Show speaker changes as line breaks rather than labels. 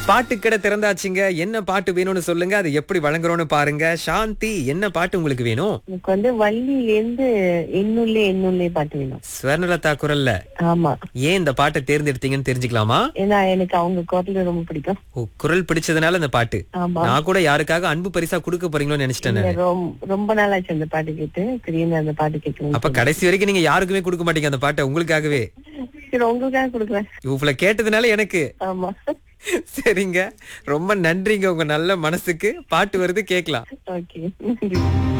பாட்டு கடை திறந்தாச்சுங்க என்ன பாட்டு வேணும்னு சொல்லுங்க அது எப்படி வழங்குறோம்னு பாருங்க சாந்தி என்ன பாட்டு உங்களுக்கு வேணும்
எனக்கு வந்து வள்ளியில இருந்து என்னுள்ளே என்னுள்ளே பாட்டு வேணும்
ஸ்வர்ணலதா குரல்ல
ஆமா
ஏன் இந்த பாட்டை தேர்ந்தெடுத்தீங்கன்னு தெரிஞ்சுக்கலாமா
ஏன்னா எனக்கு அவங்க குரல் ரொம்ப பிடிக்கும்
ஓ, குரல் பிடிச்சதுனால இந்த பாட்டு
ஆமா
நான் கூட யாருக்காக அன்பு பரிசா கொடுக்க போறீங்களோன்னு நினைச்சிட்டேன்
இல்ல,
நானு.
ரொம்ப ரொம்ப நாளாச்சு அந்த பாட்டு கேட்டு திடீர்னு அந்த பாட்டு கேட்கணும்
அப்ப கடைசி வரைக்கும் நீங்க யாருக்குமே கொடுக்க மாட்டீங்க அந்த பாட்டை உங்களுக்காகவே
சரி உங்களுக்காக கொடுக்குறேன்
இவ்வளவு கேட்டதுனால எனக்கு
ஆமா
சரிங்க ரொம்ப நன்றிங்க உங்க நல்ல மனசுக்கு பாட்டு வருது கேக்கலாம்
ஓகே